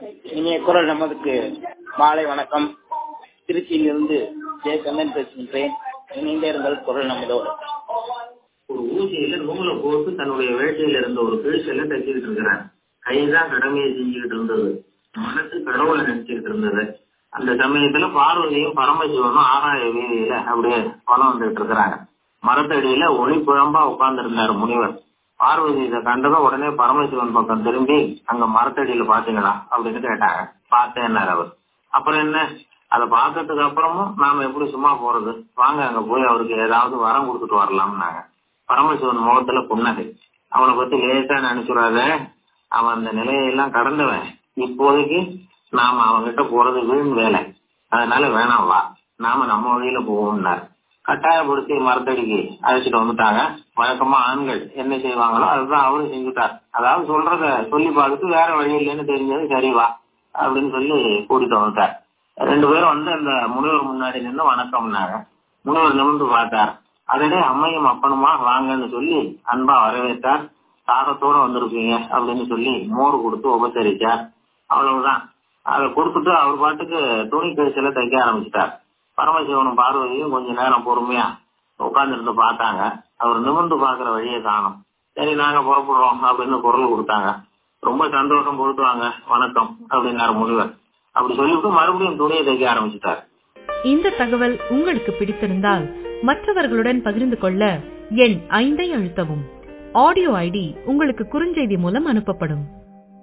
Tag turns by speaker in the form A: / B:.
A: இனிய குரல் நமதுக்கு மாலை வணக்கம் திருச்சியிலிருந்து ஜெய கண்ணன் பேசுகின்றேன் இணைந்தேருங்கள் குரல் நமதோடு
B: ஒரு ஊசியில நூலை போட்டு தன்னுடைய வேட்டையில இருந்த ஒரு கிழிச்சல தைச்சுக்கிட்டு இருக்கிறார் கைதான் கடமையை செஞ்சுக்கிட்டு இருந்தது மனசு கடவுளை நினைச்சுக்கிட்டு இருந்தது அந்த சமயத்துல பார்வதியும் பரமசிவனும் ஆகாய வீதியில அப்படியே வளம் வந்துட்டு இருக்கிறாங்க மரத்தடியில ஒளி புழம்பா உட்கார்ந்து இருந்தாரு முனிவர் பார்வதி இதை கண்டதும் உடனே பரமசிவன் பக்கம் திரும்பி அங்க மரத்தடியில பாத்தீங்களா அப்படின்னு கேட்டாங்க பார்த்தேன்னாரு அவர் அப்புறம் என்ன அதை பார்த்ததுக்கு அப்புறமும் நாம எப்படி சும்மா போறது வாங்க அங்க போய் அவருக்கு ஏதாவது வரம் கொடுத்துட்டு வரலாம்னாங்க பரமசிவன் முகத்துல புன்னகை அவனை பத்தி லேசா நினைச்சுடாத அவன் அந்த நிலையெல்லாம் கடந்தவன் இப்போதைக்கு நாம அவன்கிட்ட போறது வீண் வேலை அதனால வேணாம் வா நாம நம்ம வழியில போவோம்னாரு கட்டாயப்படுத்தி மரத்தடிக்கு அழைச்சிட்டு வந்துட்டாங்க வழக்கமா ஆண்கள் என்ன செய்வாங்களோ அதுதான் அவரும் செஞ்சுட்டார் அதாவது சொல்றத சொல்லி பார்த்துட்டு வேற வழி இல்லைன்னு தெரிஞ்சது சரி வா அப்படின்னு சொல்லி கூட்டிட்டு வந்துட்டார் ரெண்டு பேரும் வந்து அந்த முனிவர் முன்னாடி நின்று வணக்கம்னாங்க முனிவர் நிமிர்ந்து பார்த்தார் அதனே அம்மையும் அப்பனுமா வாங்கன்னு சொல்லி அன்பா வரவேற்றார் தாகத்தோட வந்திருக்கீங்க அப்படின்னு சொல்லி மோர் கொடுத்து உபசரிச்சார் அவ்வளவுதான் அதை கொடுத்துட்டு அவர் பாட்டுக்கு துணி கழிச்சல தைக்க ஆரம்பிச்சிட்டார் பரமசிவனும் பார்வதியும் கொஞ்ச நேரம் பொறுமையா உட்கார்ந்துருந்து பார்த்தாங்க அவர் நிமிர்ந்து பாக்குற வழியை காணும் சரி நாங்க புறப்படுறோம் அப்படின்னு குரல் கொடுத்தாங்க ரொம்ப சந்தோஷம் போயிட்டு வாங்க வணக்கம் அப்படின்னாரு முனிவர் அப்படி சொல்லிவிட்டு மறுபடியும் துணியை தைக்க ஆரம்பிச்சிட்டார்
C: இந்த தகவல் உங்களுக்கு பிடித்திருந்தால் மற்றவர்களுடன் பகிர்ந்து கொள்ள எண் ஐந்தை அழுத்தவும் ஆடியோ ஐடி உங்களுக்கு குறுஞ்செய்தி மூலம் அனுப்பப்படும்